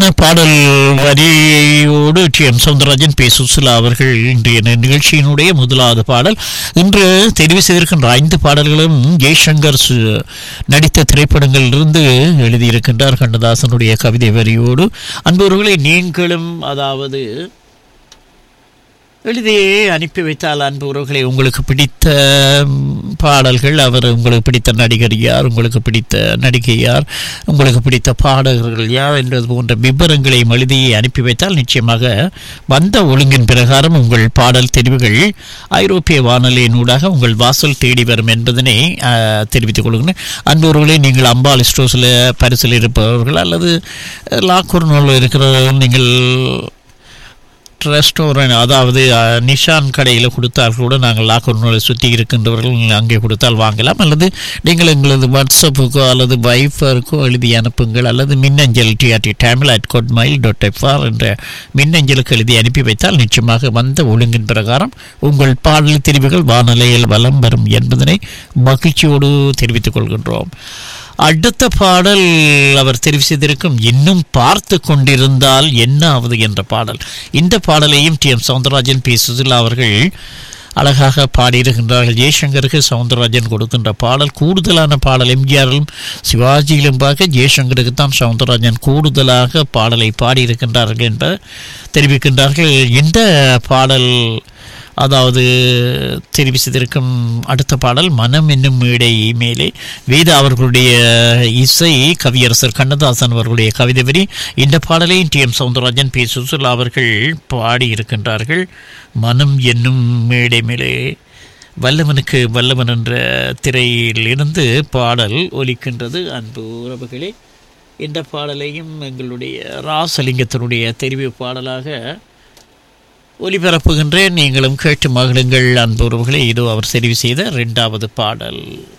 பாடல் வரியோடு T M Soundararajan P Susheela அவர்கள் இன்றைய நிகழ்ச்சியினுடைய முதலாவது பாடல் இன்று தெரிவு செய்திருக்கின்ற ஐந்து பாடல்களும் ஜெய்சங்கர் சு- நடித்த திரைப்படங்களிலிருந்து எழுதியிருக்கின்றார் கண்ணதாசனுடைய கவிதை வரியோடு அன்பவர்களை நீங்களும் அதாவது எழுதி அனுப்பி வைத்தால் அன்பு உறவுகளை உங்களுக்கு பிடித்த ம், பாடல்கள் அவர் உங்களுக்கு பிடித்த நடிகர் யார் உங்களுக்கு பிடித்த நடிகை யார் உங்களுக்கு பிடித்த பாடகர்கள் யார் என்பது போன்ற விவரங்களை எழுதி அனுப்பி வைத்தால் நிச்சயமாக வந்த ஒழுங்கின் பிரகாரம் உங்கள் பாடல் தெரிவுகள் ஐரோப்பிய வானொலியினூடாக உங்கள் வாசல் தேடி வரும் என்பதனை ஆ, தெரிவித்துக் கொள்கிறேன் அன்புறவுகளே நீங்கள் அம்பாள் ஸ்டோஸில் பரிசில் இருப்பவர்கள் அல்லது லாக்கூர் நூலில் இருக்கிறவர்கள் நீங்கள் ரெஸ்டாரண்ட் அதாவது அஹ், நிஷான் கடையில் கொடுத்தால் கூட நாங்கள் லாக்கர்னூரை சுற்றி இருக்கின்றவர்கள் நீங்கள் அங்கே கொடுத்தால் வாங்கலாம் அல்லது நீங்கள் எங்களது வாட்ஸ்அப்புக்கோ அல்லது வைஃபருக்கோ எழுதி அனுப்புங்கள் அல்லது மின்னஞ்சல் டிஆர்டி டேமில் அட் கோட்மைல் டாட் எஃப்ஆர் என்ற மின்னஞ்சலுக்கு எழுதி அனுப்பி வைத்தால் நிச்சயமாக வந்த ஒழுங்கின் பிரகாரம் உங்கள் பாடல் தெரிவுகள் வானிலையில் வலம் வரும் என்பதனை மகிழ்ச்சியோடு தெரிவித்துக் கொள்கின்றோம் அடுத்த பாடல் அவர் தெரிவு செய்திருக்கும் இன்னும் பார்த்து கொண்டிருந்தால் என்ன ஆவது என்ற பாடல் இந்த பாடலையும் T M Soundararajan P Susheela அவர்கள் அழகாக பாடியிருக்கின்றார்கள் ஜெய்சங்கருக்கு சவுந்தரராஜன் கொடுக்கின்ற பாடல் கூடுதலான பாடல் எம்ஜிஆரிலும் சிவாஜியிலும் பார்க்க ஜெய்சங்கருக்கு தான் சவுந்தரராஜன் கூடுதலாக பாடலை பாடியிருக்கின்றார்கள் என்பதை தெரிவிக்கின்றார்கள் இந்த பாடல் அதாவது தெரிவு செய்திருக்கும் அடுத்த பாடல் மனம் என்னும் மேடை மேலே வேதா அவர்களுடைய இசை கவியரசர் கண்ணதாசன் அவர்களுடைய கவிதை வரி இந்த பாடலை T M Soundararajan P Susheela அவர்கள் பாடியிருக்கின்றார்கள் மனம் என்னும் மேடை மேலே வல்லவனுக்கு வல்லவன் என்ற திரையில் இருந்து பாடல் ஒலிக்கின்றது அன்பு உறவுகளே இந்த பாடலையும் எங்களுடைய ராசலிங்கத்தினுடைய தெரிவு பாடலாக ஒலிபரப்புகின்றேன் நீங்களும் கேட்டு மகிழுங்கள் அன்பு உறவுகளே இதோ அவர் தெரிவு செய்த இரண்டாவது பாடல்